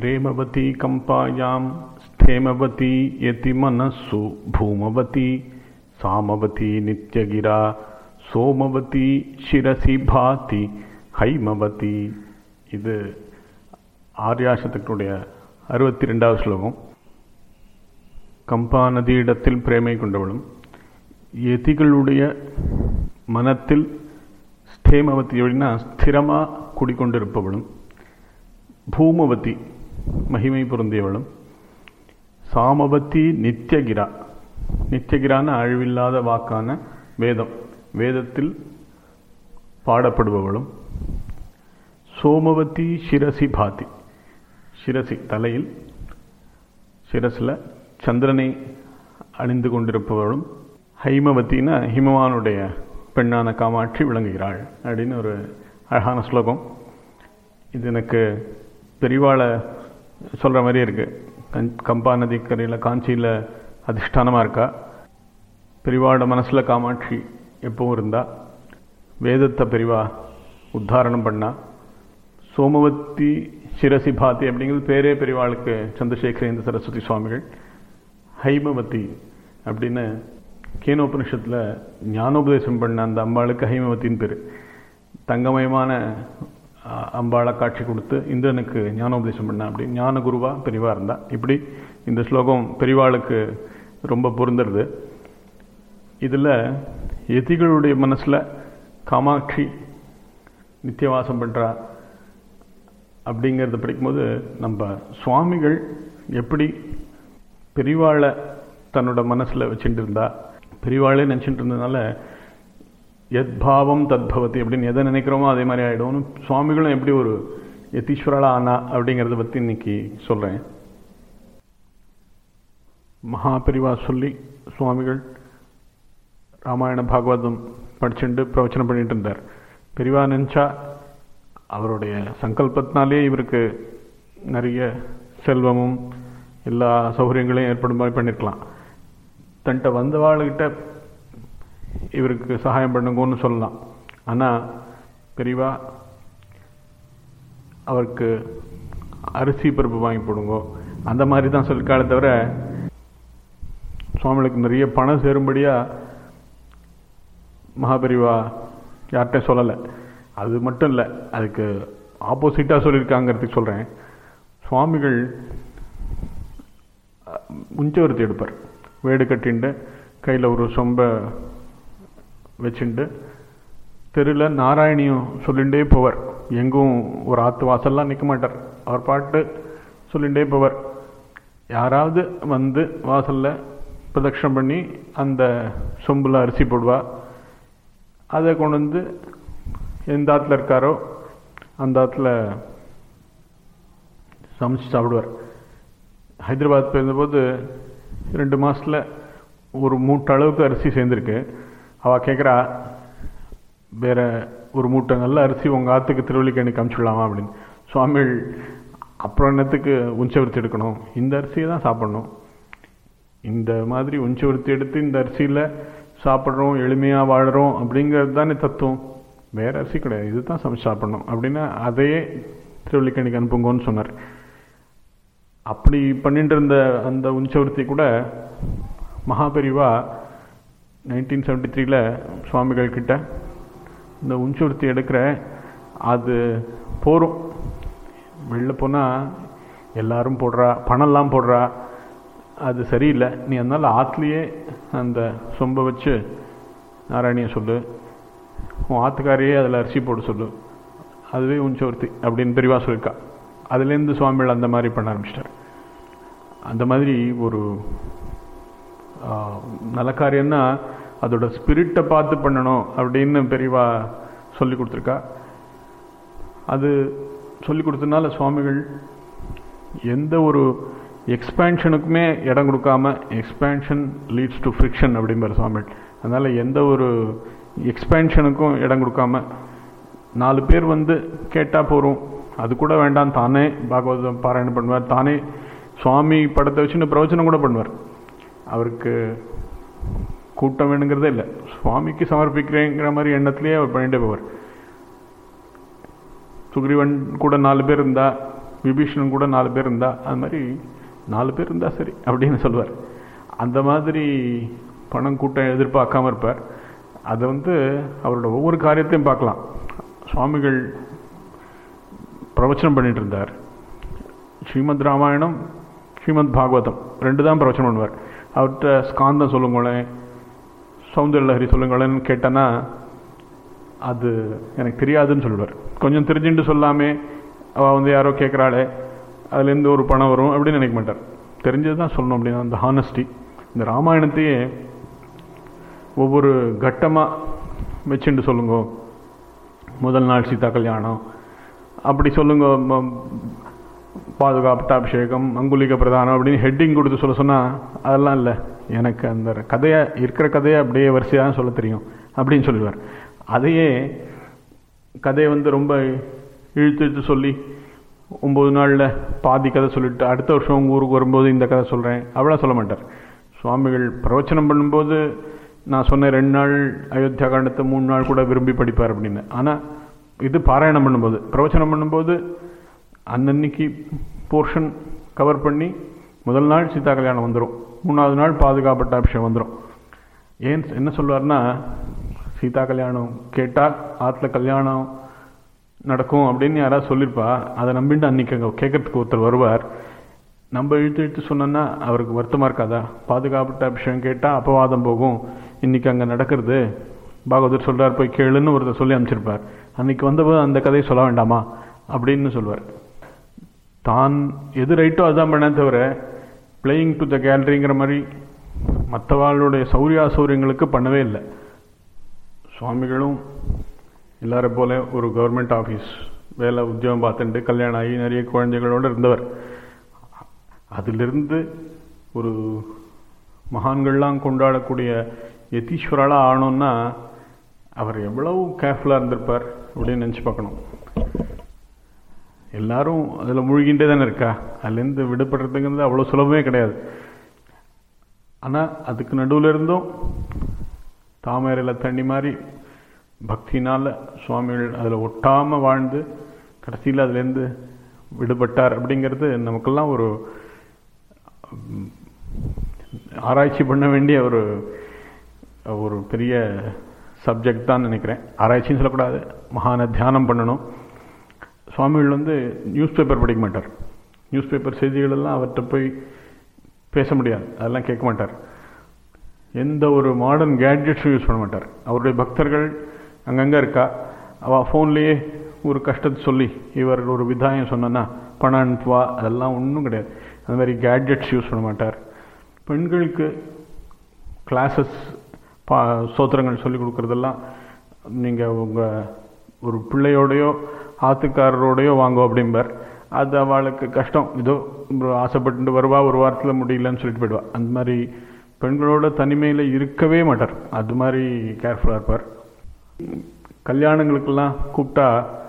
प्रेमवती कम्पायां स्थेमवती यति मनस्सु भूमवती सामवती नित्यगिरा சோமவதி சிரசி பாதி ஹைமவதி இது ஆர்யாசத்துக்குடைய அறுபத்தி ரெண்டாவது ஸ்லோகம் கம்பா நதியிடத்தில் பிரேமை கொண்டவளும் எதிகளுடைய மனத்தில் ஸ்தேமவதி அப்படின்னா ஸ்திரமாக குடிக்கொண்டிருப்பவளும் பூமவதி மகிமை பொருந்தியவளும் சாமவதி நித்தியகிரா நித்தியகிரான அழிவில்லாத வாக்கான வேதம் வேதத்தில் பாடப்படுபவளும் சோமவதி சிரசி பாதி சிரசி தலையில் சிரசில் சந்திரனை அணிந்து கொண்டிருப்பவளும் ஹைமவத்தின்னா ஹிமவானுடைய பெண்ணான காமாட்சி விளங்குகிறாள் அப்படின்னு ஒரு அழகான ஸ்லோகம் இது எனக்கு பெரிவாளை சொல்கிற மாதிரியே இருக்குது கஞ் கம்பா நதிக்கரையில் காஞ்சியில் அதிஷ்டானமாக இருக்கா பெரிவாட மனசில் காமாட்சி எப்பவும் இருந்தா வேதத்தை பெரிவா உத்தாரணம் பண்ணா சோமவத்தி சிரசி பாத்தி அப்படிங்கிறது பேரே பெரிவாளுக்கு சந்திரசேகரேந்திர சரஸ்வதி சுவாமிகள் ஹைமவதி அப்படின்னு கேனோபனிஷத்தில் ஞானோபதேசம் பண்ண அந்த அம்பாளுக்கு ஹைமவத்தின்னு பேர் தங்கமயமான அம்பாளை காட்சி கொடுத்து இந்திரனுக்கு ஞானோபதேசம் பண்ணா அப்படி ஞான குருவா பெரிவா இருந்தா இப்படி இந்த ஸ்லோகம் பெரிவாளுக்கு ரொம்ப பொருந்துறது இதில் எதிகளுடைய மனசில் காமாட்சி நித்தியவாசம் பண்ணுறா அப்படிங்கிறத படிக்கும்போது நம்ம சுவாமிகள் எப்படி பெரிவாளை தன்னோட மனசில் வச்சுட்டு இருந்தா பெரிவாளே நினச்சிட்டு இருந்ததுனால எத் பாவம் தத்பவதி அப்படின்னு எதை நினைக்கிறோமோ அதே மாதிரி ஆகிடும்னு சுவாமிகளும் எப்படி ஒரு யதீஸ்வரலா ஆனா அப்படிங்கிறத பற்றி இன்னைக்கு சொல்கிறேன் மகா பெரிவா சொல்லி சுவாமிகள் ராமாயண பாகவதம் படிச்சுட்டு பிரவச்சனம் பண்ணிட்டு இருந்தார் பெரிவா நினச்சா அவருடைய சங்கல்பத்தினாலே இவருக்கு நிறைய செல்வமும் எல்லா சௌகரியங்களையும் ஏற்படும் மாதிரி பண்ணியிருக்கலாம் தன்கிட்ட வந்தவாளுகிட்ட இவருக்கு சகாயம் பண்ணுங்கன்னு சொல்லலாம் ஆனால் பெரிவா அவருக்கு அரிசி பருப்பு வாங்கி போடுங்கோ அந்த மாதிரி தான் சொல்லிக்காலே தவிர சுவாமிகளுக்கு நிறைய பணம் சேரும்படியாக மகாபெரிவா யார்கிட்ட சொல்லலை அது மட்டும் இல்லை அதுக்கு ஆப்போசிட்டாக சொல்லியிருக்காங்கிறதுக்கு சொல்கிறேன் சுவாமிகள் முஞ்சவர்த்தி எடுப்பார் வேடு கட்டிண்டு கையில் ஒரு சொம்ப வச்சுண்டு தெருவில் நாராயணியும் சொல்லிகிட்டே போவார் எங்கும் ஒரு ஆற்று வாசல்லாம் நிற்க மாட்டார் அவர் பாட்டு சொல்லிகிட்டே போவார் யாராவது வந்து வாசலில் பிரதட்சணம் பண்ணி அந்த சொம்பில் அரிசி போடுவா அதை கொண்டு வந்து எந்த ஆற்றுல இருக்காரோ அந்த ஆற்றுல சமைச்சு சாப்பிடுவார் ஹைதராபாத் போயிருந்தபோது ரெண்டு மாதத்தில் ஒரு மூட்டை அளவுக்கு அரிசி சேர்ந்துருக்கு அவள் கேட்குறா வேற ஒரு மூட்டை நல்ல அரிசி உங்கள் ஆற்றுக்கு திருவள்ளிக்கணிக்கு அனுப்பிச்சுடலாமா அப்படின்னு சுவாமிகள் அப்புறம் என்னத்துக்கு உஞ்சவர்த்தி எடுக்கணும் இந்த அரிசியை தான் சாப்பிடணும் இந்த மாதிரி உஞ்சவர்த்தி எடுத்து இந்த அரிசியில் சாப்பிட்றோம் எளிமையாக வாழறோம் அப்படிங்கிறது தானே தத்துவம் வேற அரிசி கிடையாது இது தான் சமைச்சு சாப்பிடணும் அப்படின்னா அதையே திருவள்ளிக்கணிக்கு அனுப்புங்கன்னு சொன்னார் அப்படி பண்ணிட்டு இருந்த அந்த உஞ்சவர்த்தி கூட மகாபெரிவா நைன்டீன் செவன்டி த்ரீல சுவாமிகள் கிட்ட இந்த உஞ்சவர்த்தி எடுக்கிற அது போகிறோம் வெளில போனால் எல்லாரும் போடுறா பணம்லாம் போடுறா அது சரியில்லை நீ அதனால் ஆற்றுலையே அந்த சொம்பை வச்சு நாராயணியை சொல்லு உன் ஆத்துக்காரையே அதில் அரிசி போட சொல்லு அதுவே உஞ்சவர்த்தி அப்படின்னு பெரியவா சொல்லியிருக்கா அதுலேருந்து சுவாமிகள் அந்த மாதிரி பண்ண ஆரம்பிச்சிட்டார் அந்த மாதிரி ஒரு நல்ல காரியம்னா அதோட ஸ்பிரிட்டை பார்த்து பண்ணணும் அப்படின்னு பெரியவா சொல்லி கொடுத்துருக்கா அது சொல்லி கொடுத்ததுனால சுவாமிகள் எந்த ஒரு எக்ஸ்பேன்ஷனுக்குமே இடம் கொடுக்காம எக்ஸ்பேன்ஷன் லீட்ஸ் டு ஃப்ரிக்ஷன் அப்படிங்கிற சுவாமிகள் அதனால் எந்த ஒரு எக்ஸ்பேன்ஷனுக்கும் இடம் கொடுக்காம நாலு பேர் வந்து கேட்டால் போகிறோம் அது கூட வேண்டாம் தானே பாகவதம் பாராயணம் பண்ணுவார் தானே சுவாமி படத்தை வச்சுன்னு பிரவச்சனம் கூட பண்ணுவார் அவருக்கு கூட்டம் வேணுங்கிறதே இல்லை சுவாமிக்கு சமர்ப்பிக்கிறேங்கிற மாதிரி எண்ணத்துலேயே அவர் பண்ணிட்டே போவார் சுக்ரீவன் கூட நாலு பேர் இருந்தா விபீஷணன் கூட நாலு பேர் இருந்தா அது மாதிரி நாலு பேர் இருந்தா சரி அப்படின்னு சொல்லுவார் அந்த மாதிரி பணம் கூட்டம் எதிர்பார்க்காம இருப்பார் அதை வந்து அவரோட ஒவ்வொரு காரியத்தையும் பார்க்கலாம் சுவாமிகள் பிரவச்சனம் பண்ணிட்டு இருந்தார் ஸ்ரீமத் ராமாயணம் ஸ்ரீமத் பாகவதம் ரெண்டு தான் பிரவச்சனம் பண்ணுவார் அவர்கிட்ட ஸ்காந்தம் சொல்லுங்களேன் சௌந்தர லஹரி சொல்லுங்களேன்னு கேட்டேன்னா அது எனக்கு தெரியாதுன்னு சொல்லுவார் கொஞ்சம் தெரிஞ்சுட்டு சொல்லாமே அவள் வந்து யாரோ கேட்குறாளே அதுலேருந்து ஒரு பணம் வரும் அப்படின்னு நினைக்க மாட்டார் தெரிஞ்சது தான் சொல்லணும் அப்படின்னா அந்த ஹானஸ்டி இந்த ராமாயணத்தையே ஒவ்வொரு கட்டமாக வச்சுட்டு சொல்லுங்க முதல் நாள் சீதா கல்யாணம் அப்படி சொல்லுங்க ம- பாதுகாப்பட்டாபிஷேகம் அங்குலிக பிரதானம் அப்படின்னு ஹெட்டிங் கொடுத்து சொல்ல சொன்னால் அதெல்லாம் இல்லை எனக்கு அந்த கதையை இருக்கிற கதையை அப்படியே வரிசையாக சொல்ல தெரியும் அப்படின்னு சொல்லுவார் அதையே கதையை வந்து ரொம்ப இழுத்து இழுத்து சொல்லி ஒம்பது நாளில் பாதி கதை சொல்லிட்டு அடுத்த வருஷம் உங்கள் ஊருக்கு வரும்போது இந்த கதை சொல்கிறேன் அவ்வளோ சொல்ல மாட்டார் சுவாமிகள் பிரவச்சனம் பண்ணும்போது நான் சொன்னேன் ரெண்டு நாள் அயோத்தியா காண்டத்தை மூணு நாள் கூட விரும்பி படிப்பார் அப்படின்னு ஆனால் இது பாராயணம் பண்ணும்போது பிரவச்சனம் பண்ணும்போது அன்னன்னைக்கு போர்ஷன் கவர் பண்ணி முதல் நாள் சீதா கல்யாணம் வந்துடும் மூணாவது நாள் பாதுகாப்பட்ட அபிஷேகம் வந்துடும் ஏன் என்ன சொல்லுவார்னா சீதா கல்யாணம் கேட்டால் ஆற்றுல கல்யாணம் நடக்கும் அப்படின்னு யாராவது சொல்லியிருப்பா அதை நம்பிட்டு அன்னைக்கு அங்கே கேட்கறதுக்கு ஒருத்தர் வருவார் நம்ம இழுத்து இழுத்து சொன்னோன்னா அவருக்கு வருத்தமாக இருக்காதா பாதுகாப்பட்ட அபிஷேகம் கேட்டால் அப்பவாதம் போகும் இன்னைக்கு அங்கே நடக்கிறது பாகவதர் சொல்றார் போய் கேளுன்னு ஒருத்தர் சொல்லி அனுப்பிச்சிருப்பார் அன்னைக்கு வந்தபோது அந்த கதையை சொல்ல வேண்டாமா அப்படின்னு சொல்லுவார் தான் எது ரைட்டோ அதுதான் பண்ண தவிர பிளேயிங் டு த கேலரிங்கிற மாதிரி மற்றவாளுடைய சௌரியா சௌரியங்களுக்கு பண்ணவே இல்லை சுவாமிகளும் எல்லாரும் போல ஒரு கவர்மெண்ட் ஆஃபீஸ் வேலை உத்தியோகம் பார்த்துட்டு கல்யாணம் ஆகி நிறைய குழந்தைகளோடு இருந்தவர் அதிலிருந்து ஒரு மகான்கள்லாம் கொண்டாடக்கூடிய யதீஸ்வராலாக ஆகணும்னா அவர் எவ்வளவு கேர்ஃபுல்லாக இருந்திருப்பார் அப்படின்னு நினச்சி பார்க்கணும் எல்லாரும் அதில் முழுகின்றே தானே இருக்கா அதுலேருந்து விடுபடுறதுங்கிறது அவ்வளோ சுலபமே கிடையாது ஆனால் அதுக்கு நடுவில் இருந்தும் தாமரையில் தண்ணி மாதிரி பக்தினால் சுவாமிகள் அதில் ஒட்டாமல் வாழ்ந்து கடைசியில் அதுலேருந்து விடுபட்டார் அப்படிங்கிறது நமக்கெல்லாம் ஒரு ம், ஆராய்ச்சி பண்ண வேண்டிய ஒரு ஒரு பெரிய சப்ஜெக்ட் தான் நினைக்கிறேன் ஆராய்ச்சின்னு சொல்லக்கூடாது மகான தியானம் பண்ணணும் சுவாமிகள் வந்து நியூஸ் பேப்பர் படிக்க மாட்டார் நியூஸ் பேப்பர் செய்திகள் எல்லாம் அவர்கிட்ட போய் பேச முடியாது அதெல்லாம் கேட்க மாட்டார் எந்த ஒரு மாடர்ன் கேட்ஜெட்ஸும் யூஸ் பண்ண மாட்டார் அவருடைய பக்தர்கள் அங்கங்கே இருக்கா அவள் ஃபோன்லேயே ஒரு கஷ்டத்தை சொல்லி இவர் ஒரு விதாயம் சொன்னா பணம் அனுப்புவா அதெல்லாம் ஒன்றும் கிடையாது அந்த மாதிரி கேட்ஜெட்ஸ் யூஸ் பண்ண மாட்டார் பெண்களுக்கு கிளாஸஸ் பா சோத்திரங்கள் சொல்லி கொடுக்குறதெல்லாம் நீங்கள் உங்கள் ஒரு பிள்ளையோடையோ ஆத்துக்காரரோடையோ வாங்கோ அப்படிம்பார் அது அவளுக்கு கஷ்டம் இதோ ஒரு ஆசைப்பட்டு வருவா ஒரு வாரத்தில் முடியலன்னு சொல்லிட்டு போயிடுவா அந்த மாதிரி பெண்களோட தனிமையில் இருக்கவே மாட்டார் அது மாதிரி கேர்ஃபுல்லாக இருப்பார் கல்யாணங்களுக்கெல்லாம் கூப்பிட்டா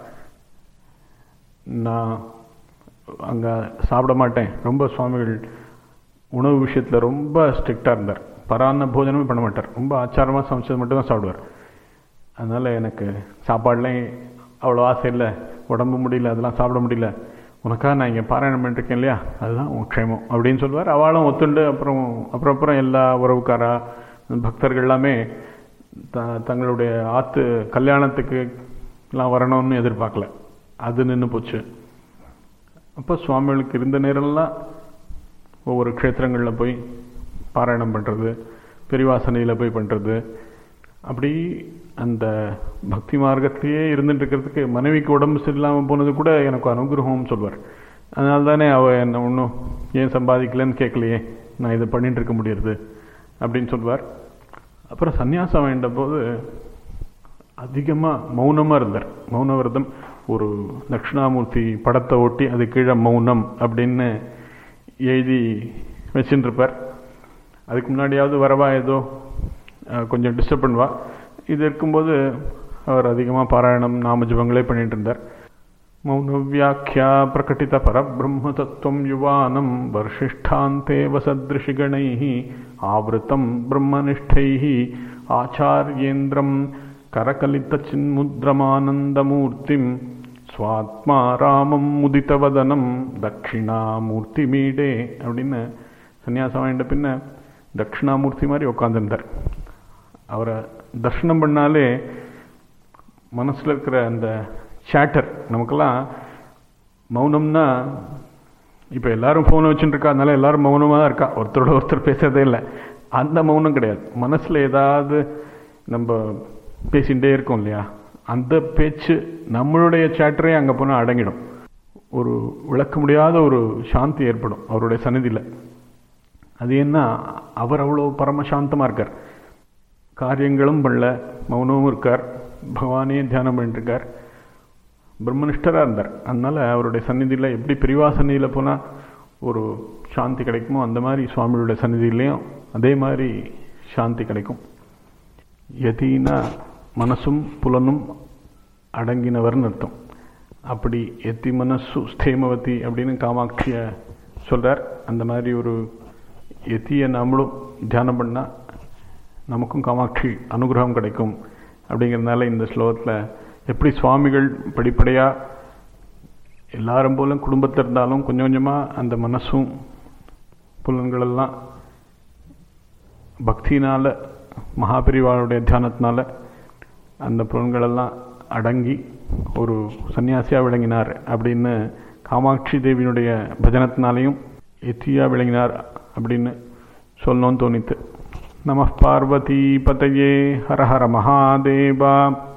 நான் அங்கே சாப்பிட மாட்டேன் ரொம்ப சுவாமிகள் உணவு விஷயத்தில் ரொம்ப ஸ்ட்ரிக்டாக இருந்தார் பரான்ன போஜனமே பண்ண மாட்டார் ரொம்ப ஆச்சாரமாக சமைச்சது மட்டும் தான் சாப்பிடுவார் அதனால் எனக்கு சாப்பாடுலாம் அவ்வளோ ஆசை இல்லை உடம்பு முடியல அதெல்லாம் சாப்பிட முடியல உனக்காக நான் இங்கே பாராயணம் பண்ணிருக்கேன் இல்லையா அதுதான் உன் க்ஷேமம் அப்படின்னு சொல்லுவார் அவளும் ஒத்துண்டு அப்புறம் அப்புறம் அப்புறம் எல்லா உறவுக்காரா பக்தர்கள் எல்லாமே த தங்களுடைய ஆத்து கல்யாணத்துக்கு எல்லாம் வரணும்னு எதிர்பார்க்கல அது நின்று போச்சு அப்போ சுவாமிகளுக்கு இருந்த நேரம்லாம் ஒவ்வொரு க்ஷேத்திரங்களில் போய் பாராயணம் பண்ணுறது பெரிவாசனையில் போய் பண்ணுறது அப்படி அந்த பக்தி மார்க்கத்திலேயே இருந்துட்டு இருக்கிறதுக்கு மனைவிக்கு உடம்பு சரியில்லாமல் போனது கூட எனக்கு அனுகிரகம்னு சொல்வார் அதனால தானே அவள் என்னை ஒன்றும் ஏன் சம்பாதிக்கலன்னு கேட்கலையே நான் இதை பண்ணிட்டு இருக்க முடியுது அப்படின்னு சொல்வார் அப்புறம் சந்நியாசம் வேண்ட போது அதிகமாக மௌனமாக இருந்தார் மௌன விரதம் ஒரு தட்சிணாமூர்த்தி படத்தை ஒட்டி அது கீழே மௌனம் அப்படின்னு எழுதி வச்சுட்டு இருப்பார் அதுக்கு முன்னாடியாவது வரவா ஏதோ அஹ், கொஞ்சம் டிஸ்டர்ப் பண்ணுவா இது இருக்கும்போது அவர் அதிகமாக பாராயணம் நாமஜபங்களே பண்ணிட்டு இருந்தார் மௌனவியாக்கியா பிரகட்டித பரபிரம்ம தத்துவம் யுவானம் வர்ஷிஷ்டாந்தே வசத்ருஷிகணை ஆவృతం பிரம்மனிஷ்டை ஆச்சாரியேந்திரம் கரகலித சின்முத்ரமானந்தமூர்த்திம் சுவாத்மா ராமம் முதித்தவதனம் தட்சிணாமூர்த்தி மீடே அப்படின்னு சன்னியாசம் வாங்கிட்ட பின்ன தட்சிணாமூர்த்தி மாதிரி உட்காந்துருந்தார் அவரை தர்ஷனம் பண்ணாலே மனசில் இருக்கிற அந்த சேட்டர் நமக்கெல்லாம் மௌனம்னா இப்போ எல்லாரும் ஃபோனை வச்சுட்டு இருக்கா அதனால எல்லாரும் மௌனமாக தான் இருக்கா ஒருத்தரோட ஒருத்தர் பேசுறதே இல்லை அந்த மௌனம் கிடையாது மனசில் ஏதாவது நம்ம பேசிகிட்டே இருக்கோம் இல்லையா அந்த பேச்சு நம்மளுடைய சேட்டரே அங்கே போனால் அடங்கிடும் ஒரு விளக்க முடியாத ஒரு சாந்தி ஏற்படும் அவருடைய சந்நிதியில் அது என்ன அவர் அவ்வளோ பரமசாந்தமாக இருக்கார் காரியங்களும் பண்ணல மௌனமும் இருக்கார் பகவானே தியானம் பண்ணிட்டுருக்கார் பிரம்மனிஷ்டராக இருந்தார் அதனால் அவருடைய சந்நிதியில் எப்படி பிரிவா சந்நிதியில் போனால் ஒரு சாந்தி கிடைக்குமோ அந்த மாதிரி சுவாமியோட சந்நிதியிலையும் அதே மாதிரி சாந்தி கிடைக்கும் யதினா மனசும் புலனும் அடங்கினவர்னு அர்த்தம் அப்படி எத்தி மனசு ஸ்தேமவதி அப்படின்னு காமாட்சியை சொல்கிறார் அந்த மாதிரி ஒரு எத்தியை நாமளும் தியானம் பண்ணால் நமக்கும் காமாட்சி அனுகிரகம் கிடைக்கும் அப்படிங்கிறதுனால இந்த ஸ்லோகத்தில் எப்படி சுவாமிகள் படிப்படியாக எல்லாரும் போல குடும்பத்தில் இருந்தாலும் கொஞ்சம் கொஞ்சமாக அந்த மனசும் புலன்களெல்லாம் பக்தினால் மகாபிரிவாளுடைய தியானத்தினால அந்த புலன்களெல்லாம் அடங்கி ஒரு சன்னியாசியாக விளங்கினார் அப்படின்னு காமாட்சி தேவியினுடைய பஜனத்தினாலையும் எத்தியாக விளங்கினார் அப்படின்னு சொல்லணும்னு தோணித்து நம பார்வதி பதையே ஹர ஹர மகாதேவா